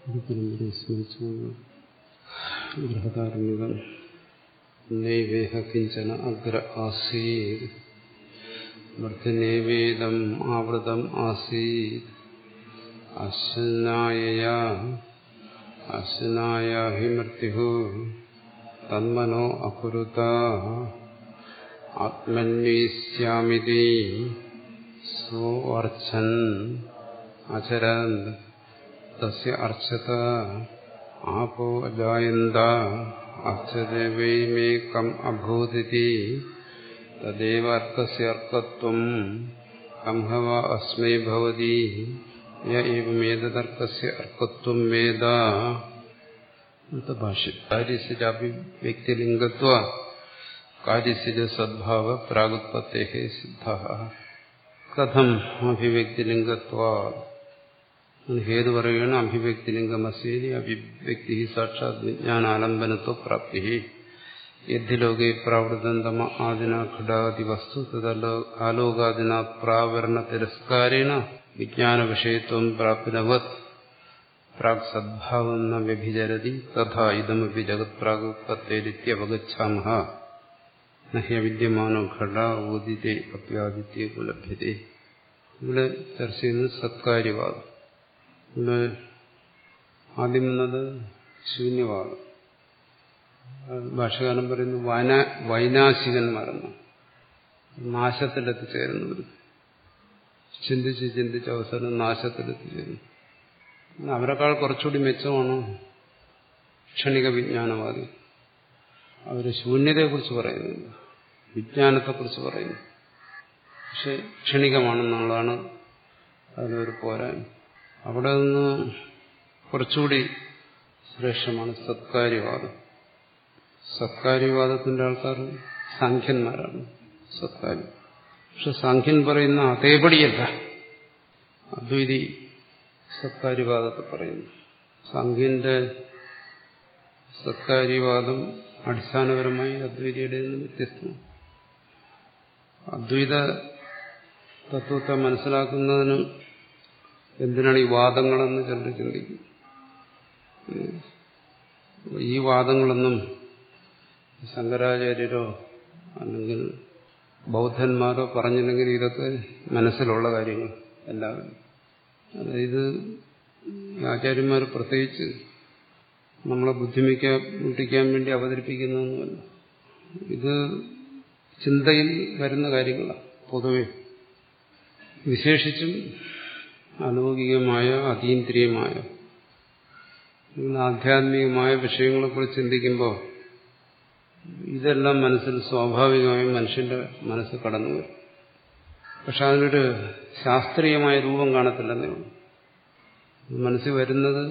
ഗുരുപരമ്പരയെ സ്മരിച്ചുകൊണ്ട് ബൃഹദാരണ്യകം നൈവേഹ കിഞ്ചന അഗ്ര ആസീത് വർദ്ധനേവേദം ആവൃതം ആസീത് അശ്നായ അശ്നായ ഹി മൃത്യു തന്മനോ അകുരുത ആത്മന്വേഷ്യാമിതി സോർച്ഛൻ അചരൻ തസ്യ അർച്ചത ആപോ അജായന്ത അർച്ചദേവൈമേകം അഭൂതിഥി തദേവ അർത്ഥസ്യ അർക്കത്വം കംഹവ അസ്മൈ ഭവതി യേതദർക്കസ്യ അർക്കത്വം വേദ ഭാഷ്യം കാര്യസ്യഭിവ്യക്തിലിംഗത്വ കാര്യസ്യ സദ്ഭാവ പ്രാഗുത്പത്തേ സിദ്ധ കഥം അഭിവ്യക്തിലിംഗത്വ ഹേതു പറയുകയാണ് അഭിവ്യക്തിലിംഗമസ്യേരി അഭിവ്യക്തി സാക്ഷാത് വിജ്ഞാനാലംബനത്വ പ്രാപ്തി യദ്ധിലോകെ പ്രാവൃതന്തമ ആദിന ഘടാതി വസ്തു തദലോ ആലോകാദിന പ്രാവരണ തിരസ്കാരേണ വിജ്ഞാന വിഷയത്വം പ്രാപ്തിനവത് പ്രാഗ് സദ്ഭാവം ന വ്യഭിചരതി തഥാ ഇതമപി ജഗത് പ്രാഗുപത്തേരിത്യവഗച്ഛാമഹ നഹ്യവിദ്യമാനോ ഘട ഊദിതേ അപ്യാദിത്യ ഉപലഭ്യതേ ഇവിടെ ചർച്ച ചെയ്യുന്നത് സത്കാര്യവാദം ഇവിടെ ആദ്യം വന്നത് ശൂന്യവാദം ഭാഷകാലം പറയുന്നു വന വൈനാശികന്മാരെന്ന് നാശത്തിലെത്തിച്ചേരുന്നവർ ചിന്തിച്ച് ചിന്തിച്ച് അവസാനം നാശത്തിലെത്തിച്ചേരുന്നു അവരെക്കാൾ കുറച്ചുകൂടി മെച്ചമാണ് ക്ഷണിക വിജ്ഞാനവാദി അവർ ശൂന്യതയെക്കുറിച്ച് പറയുന്നില്ല വിജ്ഞാനത്തെക്കുറിച്ച് പറയുന്നു പക്ഷെ ക്ഷണികമാണെന്നുള്ളതാണ് അതിനൊരു പോരായ്മ അവിടെ നിന്ന് കുറച്ചുകൂടി ശ്രേഷ്ഠമാണ് സത്കാര്യവാദം സത്കാര്യവാദത്തിന്റെ ആൾക്കാർ സാഖ്യന്മാരാണ് സത്കാര്യം പക്ഷെ സാഖ്യൻ പറയുന്ന അതേപടിയല്ല അദ്വൈതി സത്കാര്യവാദത്തെ പറയുന്നു സാഖ്യന്റെ സത്കാര്യവാദം അടിസ്ഥാനപരമായി അദ്വൈതിയുടെ നിന്ന് വ്യത്യസ്തമാണ് അദ്വൈത തത്വത്തെ മനസ്സിലാക്കുന്നതിന് എന്തിനാണ് ഈ വാദങ്ങളെന്ന് ചിലർ ചിന്തിക്കും ഈ വാദങ്ങളൊന്നും ശങ്കരാചാര്യരോ അല്ലെങ്കിൽ ബൗദ്ധന്മാരോ പറഞ്ഞില്ലെങ്കിൽ ഇതൊക്കെ മനസ്സിലുള്ള കാര്യങ്ങൾ എല്ലാവരും അതായത് ആചാര്യന്മാർ പ്രത്യേകിച്ച് നമ്മളെ ബുദ്ധിമിക്കാൻ മുട്ടിക്കാൻ വേണ്ടി അവതരിപ്പിക്കുന്നതൊന്നുമല്ല ഇത് ചിന്തയിൽ വരുന്ന കാര്യങ്ങളാണ് പൊതുവെ വിശേഷിച്ചും അലൗകികമായ അതീന്ദ്രിയമായ ആധ്യാത്മികമായ വിഷയങ്ങളെക്കുറിച്ച് ചിന്തിക്കുമ്പോൾ ഇതെല്ലാം മനസ്സിൽ സ്വാഭാവികമായും മനുഷ്യന്റെ മനസ്സ് കടന്നു വരും പക്ഷെ അതിനൊരു ശാസ്ത്രീയമായ രൂപം കാണത്തില്ലെന്നേ ഉള്ളൂ മനസ്സിൽ വരുന്നത്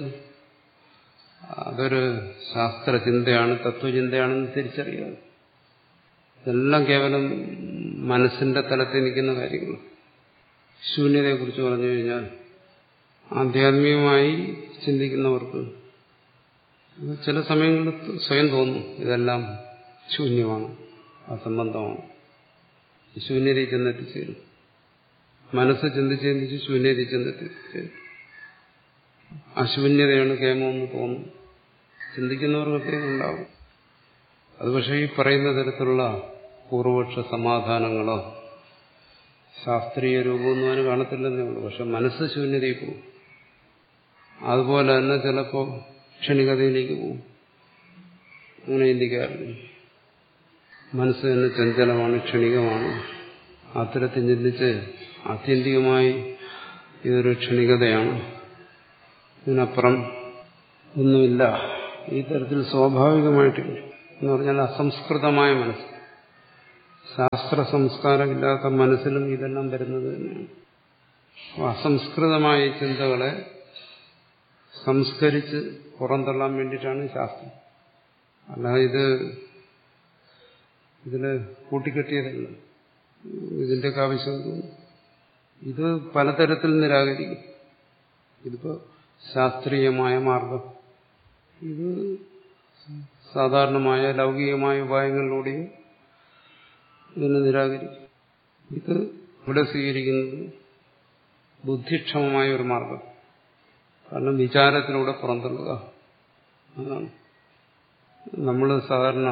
അതൊരു ശാസ്ത്രചിന്തയാണ് തത്വചിന്തയാണെന്ന് തിരിച്ചറിയാം ഇതെല്ലാം കേവലം മനസ്സിന്റെ തലത്തിൽ നിൽക്കുന്ന കാര്യങ്ങൾ ശൂന്യതയെക്കുറിച്ച് പറഞ്ഞു കഴിഞ്ഞാൽ ആധ്യാത്മികമായി ചിന്തിക്കുന്നവർക്ക് ചില സമയങ്ങളിൽ സ്വയം തോന്നും ഇതെല്ലാം ശൂന്യമാണ് അസംബന്ധമാണ് ശൂന്യതയിൽ ചെന്നെത്തിച്ചേരും മനസ്സ് ചിന്തിച്ച് ചിന്തിച്ച് ശൂന്യതയിൽ ചെന്നെത്തിച്ചേരും അശൂന്യതയാണ് കേമമെന്ന് തോന്നും ചിന്തിക്കുന്നവർക്കൊക്കെ ഉണ്ടാവും അത് പക്ഷേ ഈ പറയുന്ന തരത്തിലുള്ള പൂർവപക്ഷ സമാധാനങ്ങളോ ശാസ്ത്രീയ രൂപമൊന്നും അതിന് കാണത്തില്ലെന്നേ ഉള്ളൂ പക്ഷെ മനസ്സ് ശൂന്യതയിൽ പോകും അതുപോലെ തന്നെ ചിലപ്പോൾ ക്ഷണികതയിലേക്ക് പോകും അങ്ങനെ ചിന്തിക്കാറില്ല മനസ്സ് തന്നെ ചഞ്ചലമാണ് ക്ഷണികമാണ് അത്തരത്തിൽ ചിന്തിച്ച് ആത്യന്തികമായി ഇതൊരു ക്ഷണികതയാണ് ഇതിനപ്പുറം ഒന്നുമില്ല ഈ തരത്തിൽ സ്വാഭാവികമായിട്ട് എന്ന് പറഞ്ഞാൽ അസംസ്കൃതമായ മനസ്സ് ശാസ്ത്ര സംസ്കാരമില്ലാത്ത മനസ്സിലും ഇതെല്ലാം വരുന്നത് തന്നെയാണ് അസംസ്കൃതമായ ചിന്തകളെ സംസ്കരിച്ച് പുറന്തള്ളാൻ വേണ്ടിയിട്ടാണ് ശാസ്ത്രം അല്ലാതെ ഇത് ഇതിന് കൂട്ടിക്കെട്ടിയതല്ല ഇതിൻ്റെയൊക്കെ ആവശ്യം ഇത് പലതരത്തിൽ നിരാകരിക്കും ഇതിപ്പോ ശാസ്ത്രീയമായ മാർഗം ഇത് സാധാരണമായ ലൗകികമായ ഉപായങ്ങളിലൂടെയും ഇതിനെ നിരാകരിക്കും ഇത് ഇവിടെ സ്വീകരിക്കുന്നത് ബുദ്ധിക്ഷമമായ ഒരു മാർഗം കാരണം വിചാരത്തിലൂടെ പുറന്തള്ളുക അതാണ് നമ്മൾ സാധാരണ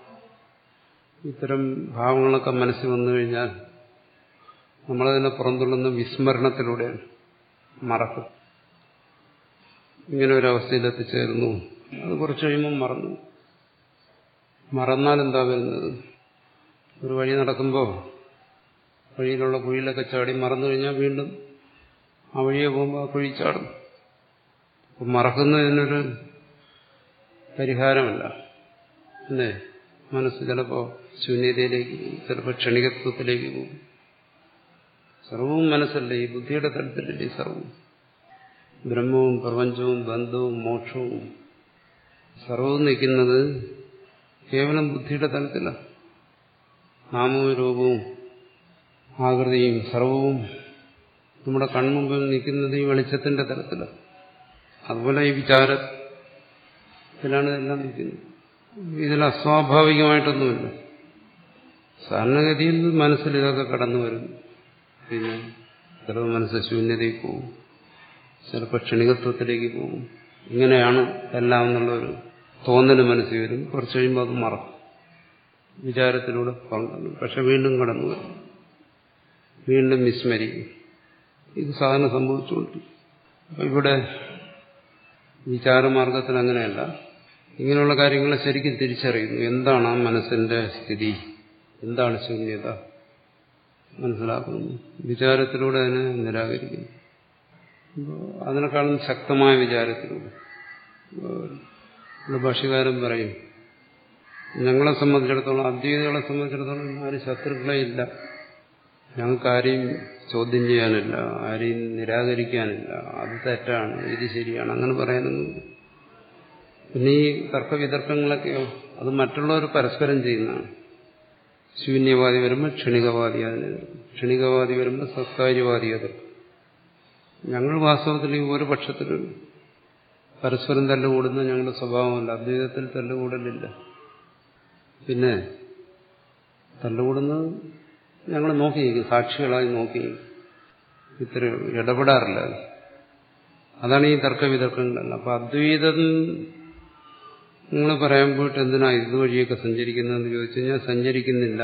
ഇത്തരം ഭാവങ്ങളൊക്കെ മനസ്സിൽ വന്നു കഴിഞ്ഞാൽ നമ്മളതിനെ പുറന്തള്ളുന്ന വിസ്മരണത്തിലൂടെയാണ് മറക്കും ഇങ്ങനെ ഒരു അവസ്ഥയിൽ എത്തിച്ചേർന്നു അത് കുറച്ച് കഴിയുമ്പം മറന്നു മറന്നാൽ എന്താ വരുന്നത് ഒരു വഴി നടക്കുമ്പോൾ വഴിയിലുള്ള കുഴിയിലൊക്കെ ചാടി മറന്നു കഴിഞ്ഞാൽ വീണ്ടും ആ വഴിയെ പോകുമ്പോൾ ആ കുഴി ചാടും അപ്പം മറക്കുന്നതിനൊരു പരിഹാരമല്ല അല്ലേ മനസ്സ് ചിലപ്പോൾ ശൂന്യതയിലേക്ക് ചിലപ്പോൾ ക്ഷണികത്വത്തിലേക്ക് പോകും സർവവും മനസ്സല്ലേ ഈ ബുദ്ധിയുടെ തലത്തിലല്ലേ സർവവും ബ്രഹ്മവും പ്രപഞ്ചവും ബന്ധവും മോക്ഷവും സർവവും നിൽക്കുന്നത് കേവലം ബുദ്ധിയുടെ തലത്തിലാണ് നാമവും രൂപവും ആകൃതിയും സർവവും നമ്മുടെ കൺമുമ്പിൽ നിൽക്കുന്നത് ഈ വെളിച്ചത്തിന്റെ തലത്തിലാണ് അതുപോലെ ഈ വിചാരത്തിലാണ് ഇതെല്ലാം നിൽക്കുന്നത് ഇതിൽ അസ്വാഭാവികമായിട്ടൊന്നുമില്ല സാധാരണഗതിയിൽ മനസ്സിൽ ഇതൊക്കെ കടന്നു വരും പിന്നെ ചിലപ്പോൾ മനസ്സ് ശൂന്യതയിൽ പോകും ചിലപ്പോൾ ക്ഷണികത്വത്തിലേക്ക് പോകും ഇങ്ങനെയാണ് എല്ലാം എന്നുള്ളൊരു തോന്നൽ മനസ്സിൽ വരും കുറച്ച് കഴിയുമ്പോൾ അത് മറക്കും വിചാരത്തിലൂടെ പങ്കു പക്ഷെ വീണ്ടും കടന്നു വരും വീണ്ടും വിസ്മരിക്കും ഇത് സാധാരണ സംഭവിച്ചുകൊണ്ട് അപ്പൊ ഇവിടെ വിചാരമാർഗത്തിൽ അങ്ങനെയല്ല ഇങ്ങനെയുള്ള കാര്യങ്ങളെ ശരിക്കും തിരിച്ചറിയുന്നു എന്താണ് ആ മനസ്സിന്റെ സ്ഥിതി എന്താണ് ശൂന്യത മനസ്സിലാക്കുന്നു വിചാരത്തിലൂടെ അതിനെ നിരാകരിക്കുന്നു അതിനേക്കാളും ശക്തമായ വിചാരത്തിലൂടെ ഇവിടെ ഭാഷകാരൻ പറയും ഞങ്ങളെ സംബന്ധിച്ചിടത്തോളം അദ്വൈതികളെ സംബന്ധിച്ചിടത്തോളം ആരും ശത്രുക്കളെ ഇല്ല ഞങ്ങൾക്ക് ആരെയും ചോദ്യം ചെയ്യാനില്ല ആരെയും നിരാകരിക്കാനില്ല അത് തെറ്റാണ് ഇത് ശരിയാണ് അങ്ങനെ പറയാനൊന്നും പിന്നെ ഈ തർക്കവിതർക്കങ്ങളൊക്കെയോ അത് മറ്റുള്ളവർ പരസ്പരം ചെയ്യുന്നതാണ് ശൂന്യവാദി വരുമ്പോൾ ക്ഷണികവാദി അതിനെ എതിർക്കും ക്ഷണികവാദി വരുമ്പോൾ സത്കാര്യവാദി എതിർക്കും ഞങ്ങൾ വാസ്തവത്തിൽ ഈ ഒരു പക്ഷത്തിൽ പരസ്പരം തല്ലുകൂടുന്ന ഞങ്ങളുടെ സ്വഭാവമല്ല അദ്വൈതത്തിൽ തല്ലുകൂടലില്ല പിന്നെ തല്ലുകൂടുന്നത് ഞങ്ങൾ നോക്കി സാക്ഷികളായി നോക്കി ഇത്ര ഇടപെടാറില്ല അതാണ് ഈ തർക്കവിതർക്കങ്ങളല്ല അപ്പൊ അദ്വൈതം നിങ്ങൾ പറയാൻ പോയിട്ട് എന്തിനാ ഇതുവഴിയൊക്കെ സഞ്ചരിക്കുന്നതെന്ന് ചോദിച്ചു കഴിഞ്ഞാൽ സഞ്ചരിക്കുന്നില്ല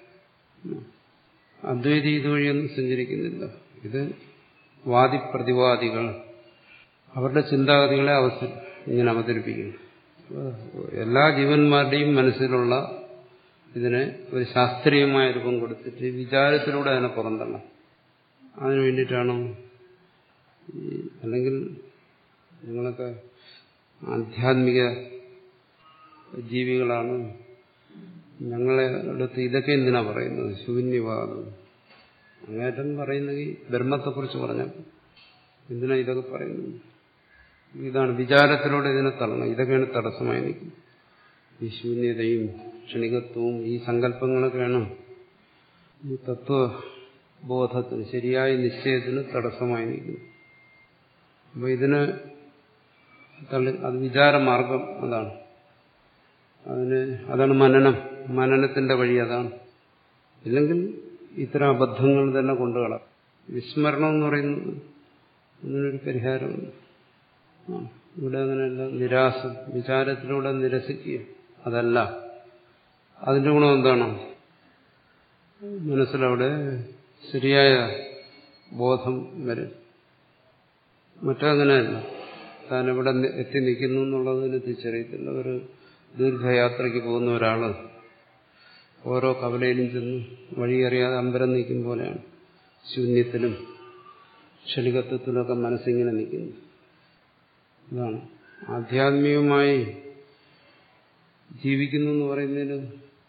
അദ്വൈതി ഇതുവഴിയൊന്നും സഞ്ചരിക്കുന്നില്ല ഇത് വാദിപ്രതിവാദികൾ അവരുടെ ചിന്താഗതികളെ അവസരം ഇങ്ങനെ അവതരിപ്പിക്കുന്നു എല്ലാ ജീവന്മാരുടെയും മനസ്സിലുള്ള ഇതിനെ ഒരു ശാസ്ത്രീയമായ രൂപം കൊടുത്തിട്ട് വിചാരത്തിലൂടെ അതിനെ പുറന്തള്ളണം അതിനു വേണ്ടിയിട്ടാണ് അല്ലെങ്കിൽ നിങ്ങളൊക്കെ ആധ്യാത്മിക ജീവികളാണ് ഞങ്ങളെ അടുത്ത് ഇതൊക്കെ എന്തിനാ പറയുന്നത് ശൂന്യവാദം അങ്ങേറ്റം പറയുന്നെങ്കിൽ ബ്രഹ്മത്തെക്കുറിച്ച് പറഞ്ഞാൽ എന്തിനാ ഇതൊക്കെ പറയുന്നത് ഇതാണ് വിചാരത്തിലൂടെ ഇതിനെ തള്ളണം ഇതൊക്കെയാണ് തടസ്സമായി നിൽക്കുന്നത് ഈ ശൂന്യതയും ക്ഷണികത്വവും ഈ സങ്കല്പങ്ങളൊക്കെയാണ് ഈ തത്വബോധത്തിന് ശരിയായ നിശ്ചയത്തിന് തടസ്സമായി നിൽക്കുന്നത് അപ്പോൾ ഇതിന് തള്ളി അത് വിചാരമാർഗം അതാണ് അതിന് അതാണ് മനനം മനനത്തിന്റെ വഴി അതാണ് ഇല്ലെങ്കിൽ ഇത്തരം അബദ്ധങ്ങൾ തന്നെ കൊണ്ടുകളാം വിസ്മരണം എന്ന് പറയുന്നത് അതിനൊരു പരിഹാരമുണ്ട് ഇവിടെ അങ്ങനെയല്ല നിരാശം വിചാരത്തിലൂടെ നിരസിക്കുക അതല്ല അതിന്റെ ഗുണം എന്താണ് മനസ്സിലവിടെ ശരിയായ ബോധം വരും മറ്റങ്ങനെയല്ല താൻ എവിടെ എത്തി നിൽക്കുന്നു എന്നുള്ളതിന് തിരിച്ചറിയത്തില്ല ഒരു ദീർഘയാത്രയ്ക്ക് പോകുന്ന ഒരാള് ഓരോ കവലയിലും ചെന്ന് വഴിയറിയാതെ അമ്പരം നിൽക്കും പോലെയാണ് ശൂന്യത്തിലും ക്ഷണികത്വത്തിലൊക്കെ മനസ്സിങ്ങനെ നിൽക്കുന്നു ഇതാണ് ആധ്യാത്മികമായി ജീവിക്കുന്നു എന്ന് പറയുന്നതിന്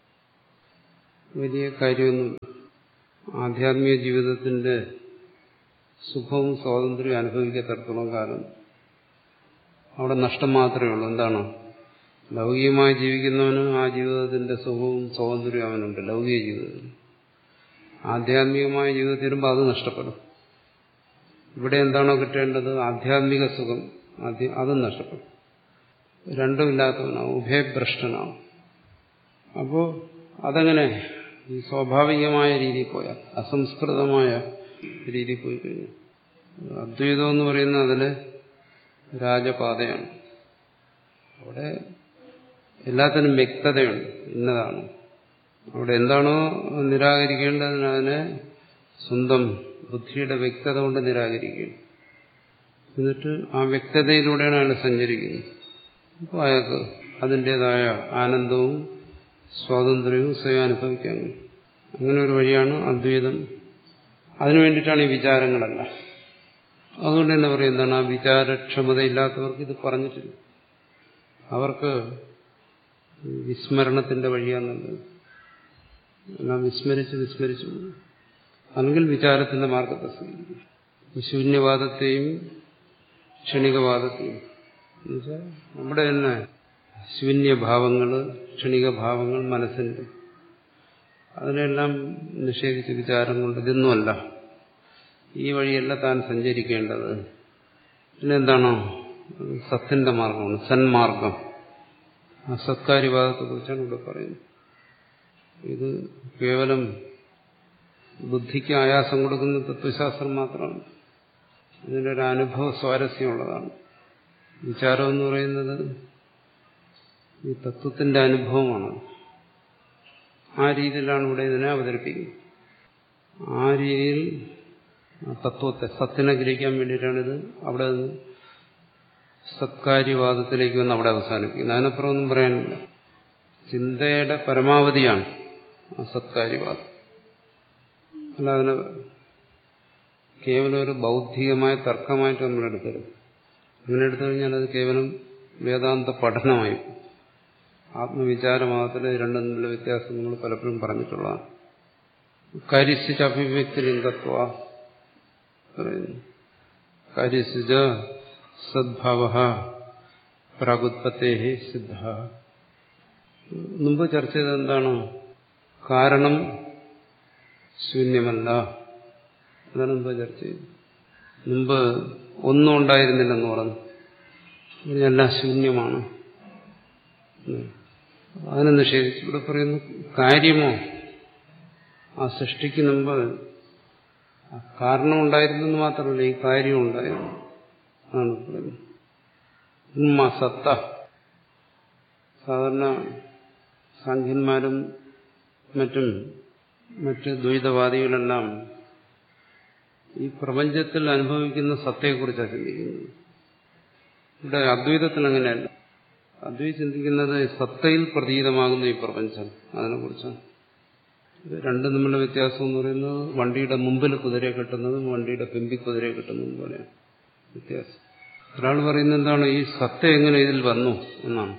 വലിയ കാര്യമൊന്നും ആധ്യാത്മിക ജീവിതത്തിന്റെ സുഖവും സ്വാതന്ത്ര്യവും അനുഭവിക്കത്തടത്തോളം കാലം അവിടെ നഷ്ടം മാത്രമേ ഉള്ളൂ എന്താണ് ലൗകികമായി ജീവിക്കുന്നവന് ആ ജീവിതത്തിന്റെ സുഖവും സ്വാതന്ത്ര്യവും അവനുണ്ട് ലൗകിക ജീവിതത്തിൽ ആധ്യാത്മികമായ ജീവിതത്തിൽ വരുമ്പോൾ അത് നഷ്ടപ്പെടും ഇവിടെ എന്താണോ കിട്ടേണ്ടത് ആധ്യാത്മിക സുഖം അതും നഷ്ടപ്പെടും രണ്ടുമില്ലാത്തവനാവും ഉഭയഭ്രഷ്ടനാവും അപ്പോൾ അതങ്ങനെ ഈ സ്വാഭാവികമായ രീതിയിൽ പോയാൽ അസംസ്കൃതമായ രീതിയിൽ പോയി കഴിഞ്ഞു അദ്വൈതം എന്ന് പറയുന്നത് അതിൽ രാജപാതയാണ് അവിടെ എല്ലാത്തിനും വ്യക്തതയുണ്ട് ഇന്നതാണ് അവിടെ എന്താണോ നിരാകരിക്കേണ്ടത് അതിനെ സ്വന്തം ബുദ്ധിയുടെ വ്യക്തത കൊണ്ട് നിരാകരിക്കുകയാണ് എന്നിട്ട് ആ വ്യക്തതയിലൂടെയാണ് അയാൾ സഞ്ചരിക്കുന്നത് അപ്പോൾ അയാൾക്ക് അതിൻ്റെതായ ആനന്ദവും സ്വാതന്ത്ര്യവും സ്വയം അനുഭവിക്കാൻ കഴിയും. അങ്ങനെ ഒരു വഴിയാണ് അദ്വൈതം അതിനു വേണ്ടിയിട്ടാണ് ഈ വിചാരങ്ങളെല്ലാം അതുകൊണ്ട് തന്നെ പറയും എന്താണ് ആ വിചാരക്ഷമതയില്ലാത്തവർക്ക് ഇത് പറഞ്ഞിട്ടില്ല അവർക്ക് വിസ്മരണത്തിന്റെ വഴിയാന്നുള്ളത് എല്ലാം വിസ്മരിച്ച് വിസ്മരിച്ചു പോകും. അല്ലെങ്കിൽ വിചാരത്തിന്റെ മാർഗത്തെ സ്വീകരിക്കും ശൂന്യവാദത്തെയും ക്ഷണികവാദത്തെയും എന്നുവെച്ചാൽ നമ്മുടെ തന്നെ ശൂന്യഭാവങ്ങൾ ക്ഷണികഭാവങ്ങൾ മനസ്സിന്റെ അതിനെല്ലാം നിഷേധിച്ച് വിചാരം കൊണ്ട് ഇതൊന്നുമല്ല ഈ വഴിയല്ല താൻ സഞ്ചരിക്കേണ്ടത് പിന്നെന്താണോ സത്തിന്റെ മാർഗമാണ് സന്മാർഗം ആ സത്കാര്യവാദത്തെ കുറിച്ചാണ് ഇവിടെ പറയുന്നത് ഇത് കേവലം ബുദ്ധിക്ക് ആയാസം കൊടുക്കുന്ന തത്വശാസ്ത്രം മാത്രമാണ് ഇതിൻ്റെ ഒരു അനുഭവ സ്വാരസ്യമുള്ളതാണ് വിചാരം എന്ന് പറയുന്നത് ഈ തത്വത്തിന്റെ അനുഭവമാണ് ആ രീതിയിലാണ് ഇവിടെ ഇതിനെ അവതരിപ്പിക്കുന്നത് ആ രീതിയിൽ ആ തത്വത്തെ സത്തിനെ ഗ്രഹിക്കാൻ വേണ്ടിയിട്ടാണിത് അവിടെ നിന്ന് സത്കാര്യവാദത്തിലേക്ക് വന്ന് അവിടെ അവസാനിപ്പിക്കുന്നത് അതിനപ്പുറം ഒന്നും പറയാനില്ല ചിന്തയുടെ പരമാവധിയാണ് ആ സത്കാര്യവാദം അല്ല അതിനെ കേവലം ഒരു ബൗദ്ധികമായ തർക്കമായിട്ട് നമ്മൾ എടുക്കരുത് അങ്ങനെ എടുത്തു കഴിഞ്ഞാൽ അത് കേവലം വേദാന്ത പഠനമായി പോകും. ആത്മവിചാരമാകത്തില് രണ്ടും തമ്മിലുള്ള വ്യത്യാസം നമ്മൾ പലപ്പോഴും പറഞ്ഞിട്ടുള്ളതാണ് കരിസിച്ച് അഭിവ്യക്തിലിംഗത്വ പറയുന്നു കരിസിച്ച സദ്ഭാവ പ്രാഗുത്പത്തേ സിദ്ധ മുമ്പ് ചർച്ച ചെയ്തത് എന്താണ് കാരണം ശൂന്യമല്ല അതാണ് മുമ്പ് ചർച്ച ചെയ്തത് മുമ്പ് ഒന്നും ഉണ്ടായിരുന്നില്ലെന്ന് പറഞ്ഞു എല്ലാം ശൂന്യമാണ് അതിനെ നിഷേധിച്ചു ഇവിടെ പറയുന്നു കാര്യമോ ആ സൃഷ്ടിക്ക് മുമ്പ് ആ കാരണം ഉണ്ടായിരുന്നെന്ന് മാത്രമല്ല ഈ കാര്യം ഉണ്ടായിരുന്നു അതാണ് പറയുന്നത് ഉമ്മ സത്ത സാധാരണ സാഖ്യന്മാരും മറ്റും മറ്റ് ദ്വൈതവാദികളെല്ലാം ഈ പ്രപഞ്ചത്തിൽ അനുഭവിക്കുന്ന സത്തയെക്കുറിച്ചാണ് ചിന്തിക്കുന്നത് ഇവിടെ അദ്വൈതത്തിൽ അങ്ങനെയല്ല അദ്വൈത് ചിന്തിക്കുന്നത് സത്തയിൽ പ്രതീതമാകുന്ന ഈ പ്രപഞ്ചം അതിനെക്കുറിച്ചാണ് ഇത് രണ്ടും തമ്മിലുള്ള വ്യത്യാസം എന്ന് പറയുന്നത് വണ്ടിയുടെ മുമ്പിൽ കുതിരയെ കെട്ടുന്നതും വണ്ടിയുടെ പിമ്പിൽ കുതിരയെ കെട്ടുന്നതും പോലെയാണ് വ്യത്യാസം ഒരാൾ പറയുന്നത് എന്താണ് ഈ സത്ത എങ്ങനെ ഇതിൽ വന്നു എന്നാണ്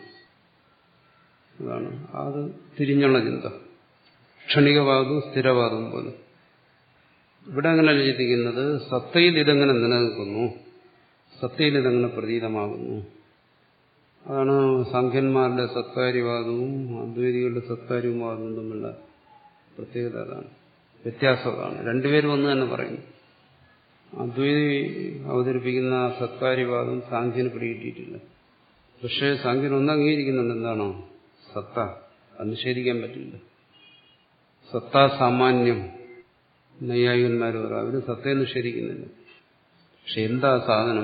അതാണ് അത് തിരിഞ്ഞുള്ള ചിന്ത ക്ഷണികവാദവും സ്ഥിരവാദവും പോലെ ഇവിടെ അങ്ങനെയല്ല ചിന്തിക്കുന്നത് സത്തയിൽ ഇതെങ്ങനെ നിലനിൽക്കുന്നു സത്തയിൽ ഇതെങ്ങനെ പ്രതീതമാകുന്നു അതാണ് സംഖ്യന്മാരുടെ സത്കാര്യവാദവും അദ്വൈതികളുടെ സത്കാര്യവാദവും തമ്മിലുള്ള പ്രത്യേകത അതാണ് വ്യത്യാസം അതാണ് രണ്ടുപേരും ഒന്ന് തന്നെ പറയുന്നു അദ്വൈതി അവതരിപ്പിക്കുന്ന സത്കാര്യവാദം സാഖ്യന് പിടികിട്ടിയിട്ടില്ല പക്ഷേ സാഖ്യൻ ഒന്ന് അംഗീകരിക്കുന്നുണ്ട് എന്താണോ സത്ത അത് നിഷേധിക്കാൻ പറ്റില്ല സത്താ സാമാന്യം നൈയായികന്മാർ പറയാം അവര് സത്തയെ നിഷേധിക്കുന്നില്ല പക്ഷെ എന്താ സാധനം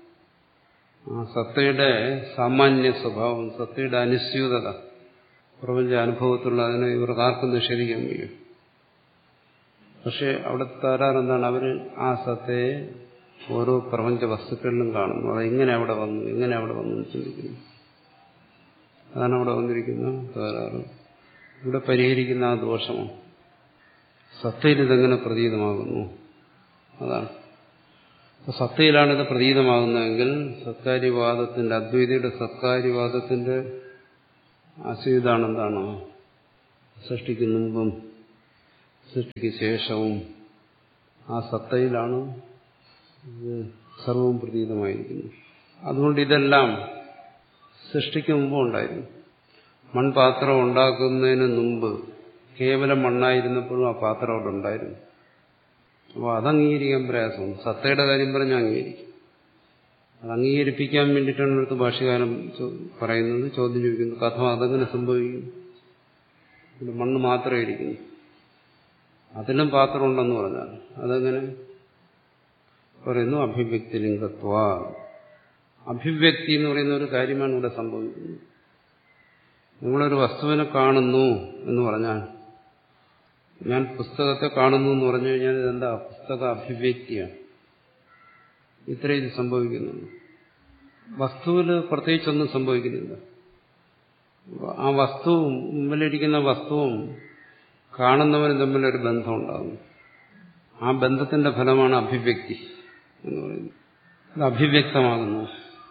ആ സത്തയുടെ സാമാന്യ സ്വഭാവം സത്തയുടെ അനുസ്യൂതത പ്രപഞ്ച അനുഭവത്തിലുള്ള അതിനെ ഇവർക്ക് ആർക്കും നിഷേധിക്കാൻ കഴിയും പക്ഷെ അവിടെ തരാറെന്താണ് അവർ ആ സത്തയെ ഓരോ പ്രപഞ്ച വസ്തുക്കളിലും കാണുന്നു അത് എങ്ങനെ അവിടെ വന്നു എങ്ങനെ അവിടെ വന്നു എന്ന് ചിന്തിക്കുന്നു അതാണ് അവിടെ വന്നിരിക്കുന്ന തകരാറ് ഇവിടെ പരിഹരിക്കുന്ന ആ ദോഷമാണ് സത്തയിൽ ഇതെങ്ങനെ പ്രതീതമാകുന്നു അതാണ് അപ്പൊ സത്തയിലാണിത് പ്രതീതമാകുന്നതെങ്കിൽ സത്കാര്യവാദത്തിന്റെ അദ്വൈതയുടെ സത്കാര്യവാദത്തിന്റെ ആശയതാണെന്താണ് സൃഷ്ടിക്ക് മുമ്പും സൃഷ്ടിക്ക് ശേഷവും ആ സത്തയിലാണ് ഇത് സർവവും പ്രതീതമായിരിക്കുന്നത് അതുകൊണ്ട് ഇതെല്ലാം സൃഷ്ടിക്ക് മുമ്പ് ഉണ്ടായിരുന്നു മൺപാത്രം ഉണ്ടാക്കുന്നതിന് മുമ്പ് കേവലം മണ്ണായിരുന്നപ്പോഴും ആ പാത്രം അവിടെ ഉണ്ടായിരുന്നു അപ്പോൾ അത് അംഗീകരിക്കാൻ പ്രയാസമാണ് സത്തയുടെ കാര്യം പറഞ്ഞാൽ അംഗീകരിക്കും അത് അംഗീകരിപ്പിക്കാൻ വേണ്ടിയിട്ടാണ് അടുത്ത് ഭാഷകാലം പറയുന്നത് ചോദ്യം ചോദിക്കുന്നത് കഥ അതെങ്ങനെ സംഭവിക്കും ഇവിടെ മണ്ണ് മാത്രമേ ഇരിക്കുന്നു അതിലും പാത്രം ഉണ്ടെന്ന് പറഞ്ഞാൽ അതെങ്ങനെ പറയുന്നു അഭിവ്യക്തി ലിംഗത്വ അഭിവ്യക്തി എന്ന് പറയുന്ന ഒരു കാര്യമാണ് ഇവിടെ സംഭവിക്കുന്നത് നിങ്ങളൊരു വസ്തുവിനെ കാണുന്നു എന്ന് പറഞ്ഞാൽ ഞാൻ പുസ്തകത്തെ കാണുന്നു എന്ന് പറഞ്ഞു കഴിഞ്ഞാൽ ഇതെന്താ പുസ്തക അഭിവ്യക്തിയാണ് ഇത്രയും ഇത് സംഭവിക്കുന്നുണ്ട് വസ്തുവിൽ പ്രത്യേകിച്ചൊന്നും സംഭവിക്കുന്നില്ല ആ വസ്തുവും മുമ്പിലിരിക്കുന്ന വസ്തുവും കാണുന്നവനും തമ്മിലൊരു ബന്ധം ഉണ്ടാകുന്നു ആ ബന്ധത്തിന്റെ ഫലമാണ് അഭിവ്യക്തി എന്ന് പറയുന്നത് അത് അഭിവ്യക്തമാകുന്നു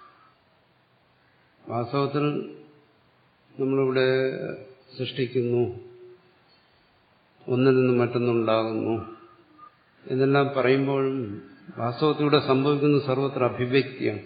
വാസ്തവത്തിൽ നമ്മളിവിടെ സൃഷ്ടിക്കുന്നു ഒന്നിൽ നിന്ന് മറ്റൊന്നുണ്ടാകുന്നു എന്നെല്ലാം പറയുമ്പോഴും വാസ്തവത്തിലൂടെ സംഭവിക്കുന്ന സർവത്ര അഭിവ്യക്തിയാണ്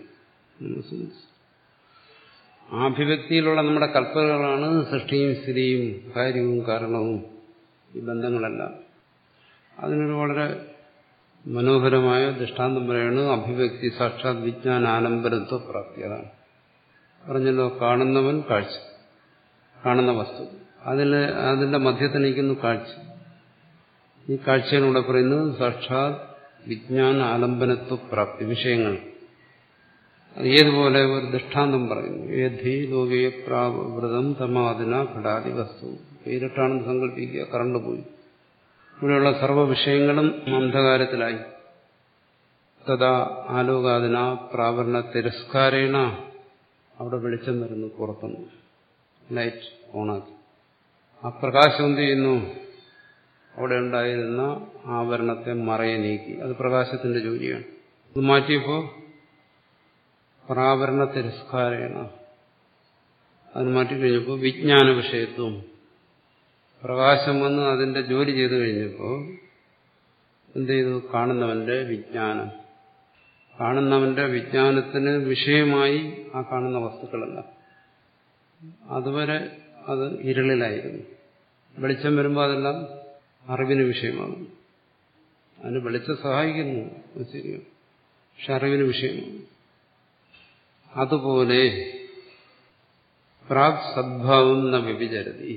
ആ അഭിവ്യക്തിയിലുള്ള നമ്മുടെ കൽപ്പനകളാണ് സൃഷ്ടിയും സ്ഥിതിയും കാര്യവും കാരണവും ഈ ബന്ധങ്ങളെല്ലാം അതിനൊരു വളരെ മനോഹരമായ ദൃഷ്ടാന്തം പറയാണ് അഭിവ്യക്തി സാക്ഷാത് വിജ്ഞാന ആലംബരത്വ പ്രാപ്തി അതാണ് പറഞ്ഞല്ലോ കാണുന്നവൻ കാഴ്ച കാണുന്ന വസ്തു അതിൽ അതിന്റെ മധ്യത്തിൽ നിൽക്കുന്നു കാഴ്ച ഈ കാഴ്ചയിലൂടെ പറയുന്നത് സാക്ഷാത് വിജ്ഞാന ആലംബനത്വ പ്രാപ്തി വിഷയങ്ങൾ അത് ഏതുപോലെ ഒരു ദൃഷ്ടാന്തം പറയുന്നു ഏധി ലോകീയ പ്രാവൃതം തമാദിന ഘടാതി വസ്തു പേരിട്ടാണെന്ന് സങ്കല്പിക്കുക കറണ്ട് പോയി ഇവിടെയുള്ള സർവ്വ വിഷയങ്ങളും അന്ധകാരത്തിലായി തഥാ ആലോകാദിന പ്രാവരണ തിരസ്കാരേണ അവിടെ വെളിച്ചം വരുന്നു പുറത്തുനിന്ന് ലൈറ്റ് ഓണാക്കി ആ പ്രകാശം എന്ത് ചെയ്യുന്നു അവിടെ ഉണ്ടായിരുന്ന ആവരണത്തെ മറയെ നീക്കി അത് പ്രകാശത്തിന്റെ ജോലിയാണ് ഇത് മാറ്റിയപ്പോൾ പ്രാവരണ തിരസ്കാരേണ അത് മാറ്റിക്കഴിഞ്ഞപ്പോൾ വിജ്ഞാന വിഷയത്വം പ്രകാശം വന്ന് അതിന്റെ ജോലി ചെയ്തു കഴിഞ്ഞപ്പോൾ എന്ത് ചെയ്തു കാണുന്നവന്റെ വിജ്ഞാനം കാണുന്നവന്റെ വിജ്ഞാനത്തിന് വിഷയമായി ആ കാണുന്ന വസ്തുക്കളല്ല അതുവരെ അത് ഇരുളിലായിരുന്നു വെളിച്ചം വരുമ്പോൾ അതെല്ലാം അറിവിന് വിഷയമാകും അതിന് വെളിച്ചം സഹായിക്കുന്നു അത് ശരിയാണ് പക്ഷെ അറിവിന് വിഷയമാണ് അതുപോലെ പ്രാഗ് സദ്ഭാവം ന വ്യഭിചരതി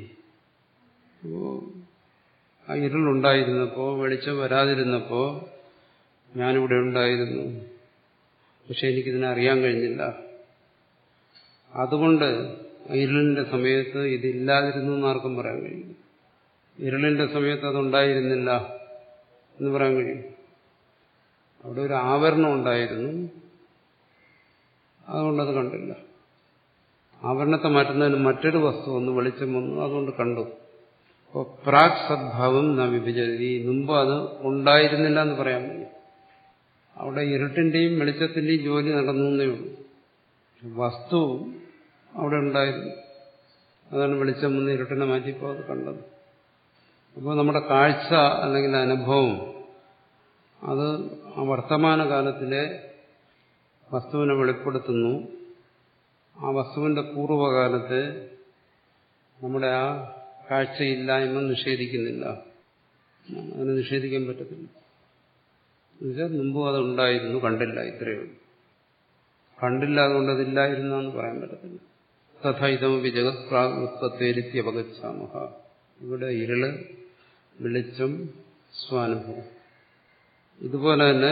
ആ ഇരുളുണ്ടായിരുന്നപ്പോ വെളിച്ചം വരാതിരുന്നപ്പോ ഞാനിവിടെ ഉണ്ടായിരുന്നു പക്ഷെ എനിക്കിതിനെ അറിയാൻ കഴിഞ്ഞില്ല അതുകൊണ്ട് ഇരുളിന്റെ സമയത്ത് ഇതില്ലാതിരുന്നു എന്ന് ആർക്കും പറയാൻ കഴിയും ഇരുളിന്റെ സമയത്ത് അതുണ്ടായിരുന്നില്ല എന്ന് പറയാൻ കഴിയും അവിടെ ഒരു ആവരണം ഉണ്ടായിരുന്നു അതുകൊണ്ടത് കണ്ടില്ല ആവരണത്തെ മാറ്റുന്നതിന് മറ്റൊരു വസ്തു ഒന്ന് വെളിച്ചം വന്നു അതുകൊണ്ട് കണ്ടു അപ്പോൾ പ്രാഗ് സദ്ഭാവം ന വിഭജതി മുമ്പ് അത് ഉണ്ടായിരുന്നില്ല എന്ന് പറയാൻ വയ്യ അവിടെ ഇരുട്ടിന്റെയും വെളിച്ചത്തിന്റെയും ജോലി നടന്നു എന്നേ ഉള്ളൂ വസ്തു അവിടെ ഉണ്ടായിരുന്നു അതാണ് വെളിച്ചം വന്ന് ഇരുട്ടിനെ മാറ്റിയപ്പോൾ അത് കണ്ടത് അപ്പോൾ നമ്മുടെ കാഴ്ച അല്ലെങ്കിൽ അനുഭവം അത് ആ വർത്തമാനകാലത്തിലെ വസ്തുവിനെ വെളിപ്പെടുത്തുന്നു ആ വസ്തുവിന്റെ പൂർവ്വകാലത്തെ നമ്മുടെ ആ കാഴ്ചയില്ലായ്മ നിഷേധിക്കുന്നില്ല അതിനെ നിഷേധിക്കാൻ പറ്റത്തില്ല എന്നുവെച്ചാൽ മുമ്പും അതുണ്ടായിരുന്നു കണ്ടില്ല ഇത്രയേ ഉള്ളൂ കണ്ടില്ല അതുകൊണ്ട് അതില്ലായിരുന്നു എന്ന് പറയാൻ പറ്റത്തില്ല തഥ ഇതമപി ജഗത് പ്രാഗുത്പത്തേരിത്തി അപഗച്ഛാമഹ ഇവിടെ ഇരുള് വെളിച്ചം സ്വാനുഭവം ഇതുപോലെ തന്നെ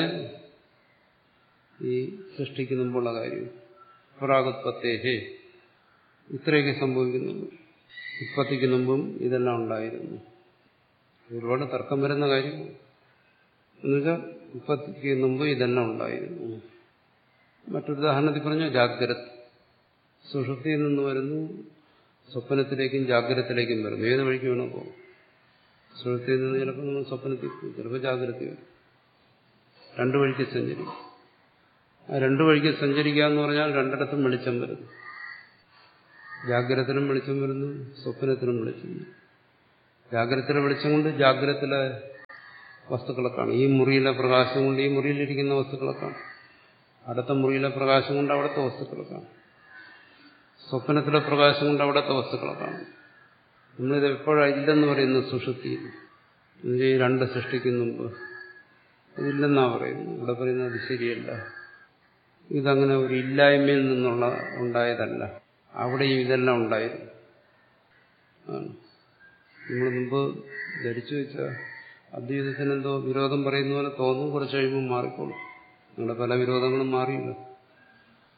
ഈ സൃഷ്ടിക്ക് മുമ്പുള്ള കാര്യം പ്രാഗുത്പത്തേഹേ ഇത്രയൊക്കെ സംഭവിക്കുന്നുള്ളൂ ഉത്പത്തിക്ക് മുമ്പും ഇതെല്ലാം ഉണ്ടായിരുന്നു ഒരുപാട് തർക്കം വരുന്ന കാര്യം എന്നുവെച്ചാൽ ഉത്പത്തിക്ക് മുമ്പ് ഇതെല്ലാം ഉണ്ടായിരുന്നു മറ്റൊരു ഉദാഹരണത്തിൽ പറഞ്ഞ ജാഗ്രത സുഷുപ്തിയിൽ നിന്ന് വരുന്നു സ്വപ്നത്തിലേക്കും ജാഗ്രതത്തിലേക്കും വരുന്നു ഏത് വഴിക്ക് വേണോ പോകും സുഷുപ്തിയിൽ നിന്ന് ചിലപ്പോൾ നമ്മൾ സ്വപ്നത്തിൽ പോകും ചിലപ്പോൾ ജാഗ്രത വരും രണ്ടു വഴിക്ക് സഞ്ചരിക്കും ആ രണ്ടു വഴിക്ക് സഞ്ചരിക്കുക എന്ന് പറഞ്ഞാൽ രണ്ടിടത്തും വെളിച്ചം വരുന്നു ജാഗ്രതത്തിലും വെളിച്ചം വരുന്നു സ്വപ്നത്തിലും വെളിച്ചം വരുന്നു ജാഗ്രതത്തിലെ വെളിച്ചം കൊണ്ട് ജാഗ്രതത്തിലെ വസ്തുക്കളെ കാണും ഈ മുറിയിലെ പ്രകാശം കൊണ്ട് ഈ മുറിയിലിരിക്കുന്ന വസ്തുക്കളെ കാണും അടുത്ത മുറിയിലെ പ്രകാശം കൊണ്ട് അവിടുത്തെ വസ്തുക്കളെ കാണും സ്വപ്നത്തിലെ പ്രകാശം കൊണ്ട് അവിടുത്തെ വസ്തുക്കളെ കാണും നമ്മളിത് എപ്പോഴാണ് ഇല്ലെന്ന് പറയുന്നത് സുഷുപ്തിയിൽ ഈ രണ്ട് സൃഷ്ടിക്കുന്ന മുമ്പ് ഇതില്ലെന്നാ പറയുന്നത് ഇവിടെ പറയുന്നത് അത് ശരിയല്ല ഇതങ്ങനെ ഒരു ഇല്ലായ്മയിൽ നിന്നുള്ള ഉണ്ടായതല്ല അവിടെയും ഇതെല്ലാം ഉണ്ടായിരുന്നു നമ്മൾ മുമ്പ് ധരിച്ചു വെച്ച അദ്വൈതത്തിന് എന്തോ വിരോധം പറയുന്ന പോലെ തോന്നും കുറച്ച് കഴിയുമ്പോൾ മാറിക്കോളും നിങ്ങളുടെ പല വിരോധങ്ങളും മാറിയില്ല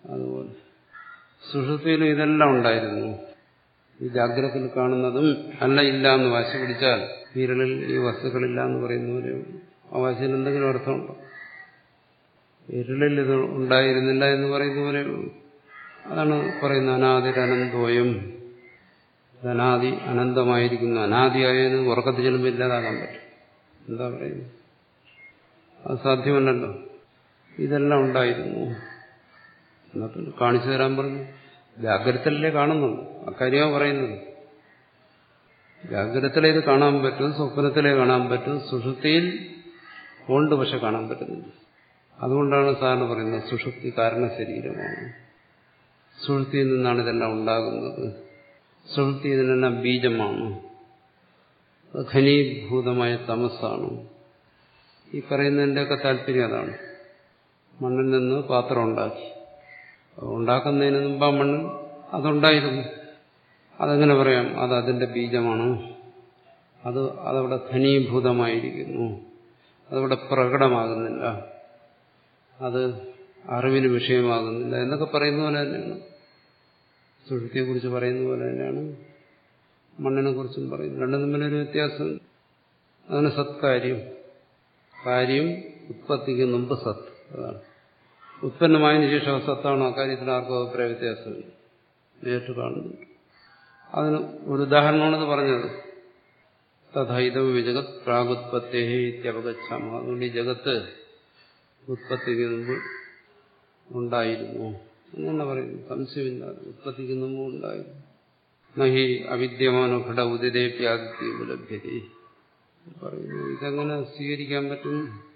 അതുപോലെ സുഷുപ്തിയിലും ഇതെല്ലാം ഉണ്ടായിരുന്നു ഈ ജാഗ്രതയിൽ കാണുന്നതും അല്ല ഇല്ല എന്ന് വാശി പിടിച്ചാൽ വിരലിൽ ഈ വസ്തുക്കളില്ല എന്ന് പറയുന്ന പോലെ ആ വാശിയിൽ എന്തെങ്കിലും അർത്ഥമുണ്ടോ വിരലിൽ ഇത് ഉണ്ടായിരുന്നില്ല എന്ന് പറയുന്ന പോലെ അതാണ് പറയുന്നത് അനാദിരനന്തോയം അനാദി അനന്തമായിരിക്കുന്നു അനാദിയായതിന് ഉറക്കത്തിൽ ചെല്ലുമ്പോൾ ഇല്ലാതാകാൻ പറ്റും എന്താ പറയുന്നത് അത് സാധ്യമല്ലല്ലോ ഇതെല്ലാം ഉണ്ടായിരുന്നു എന്നാ പിന്നെ കാണിച്ചു തരാൻ പറഞ്ഞു ജാഗ്രതയിലേ കാണുന്നുള്ളൂ അക്കാര്യമാണ് പറയുന്നത് ജാഗ്രതത്തിലേ ഇത് കാണാൻ പറ്റും സ്വപ്നത്തിലേ കാണാൻ പറ്റും സുഷുപ്തിയിൽ ഉണ്ട് പക്ഷെ കാണാൻ പറ്റുന്നില്ല അതുകൊണ്ടാണ് സാറിന് പറയുന്നത് സുഷുപ്തി കാരണ ശരീരമാണ് സുഷുപ്തിയിൽ നിന്നാണ് ഇതെല്ലാം ഉണ്ടാകുന്നത് സുഷുപ്തി ഇതിനെല്ലാം ബീജമാണ് അത് ഘനീഭൂതമായ തമസ്സാണ് ഈ പറയുന്നതിൻ്റെയൊക്കെ താല്പര്യം അതാണ് മണ്ണിൽ നിന്ന് പാത്രം ഉണ്ടാക്കി ഉണ്ടാക്കുന്നതിന് മുമ്പ് ആ മണ്ണിൽ അതുണ്ടായിരുന്നു അതെങ്ങനെ പറയാം അത് അതിന്റെ ബീജമാണ് അത് അതവിടെ ഘനീഭൂതമായിരിക്കുന്നു അതവിടെ പ്രകടമാകുന്നില്ല അത് അറിവിന് വിഷയമാകുന്നില്ല എന്നൊക്കെ പറയുന്ന പോലെ തന്നെയാണ് സുഷുതിയെ കുറിച്ച് പറയുന്ന പോലെ തന്നെയാണ് മണ്ണിനെ കുറിച്ചും പറയുന്നത് രണ്ടും തമ്മിലൊരു വ്യത്യാസം അതാണ് സത്കാര്യം കാര്യം ഉത്പത്തിക്ക് മുമ്പ് സത്ത് അതാണ് ഉത്പന്നമായതിനു ശേഷം സത്താണ് അക്കാര്യത്തിൽ ആർക്കും അഭിപ്രായ വ്യത്യാസമില്ല നേരിട്ട് കാണുന്നുണ്ട് അതിന് ഒരു ഉദാഹരണമാണെന്ന് പറഞ്ഞത് തഥൈതവ വിജഗത് പ്രാഗുത്പത്തേ ഇത്യവഗച്ഛാമ അതുകൊണ്ട് ഈ ജഗത്ത് ഉത്പത്തിക്ക് മുമ്പ് ഉണ്ടായിരുന്നു അങ്ങനെ പറയുന്നു സംശയമില്ല ഉത്പത്തിക്ക് മുമ്പ് ഉണ്ടായിരുന്നു നഹി അവിദ്യമാനോ ഘട ഉദിതേപ്യാദിത്യം ലഭ്യത പറയുന്നു ഇതെങ്ങനെ സ്വീകരിക്കാൻ പറ്റും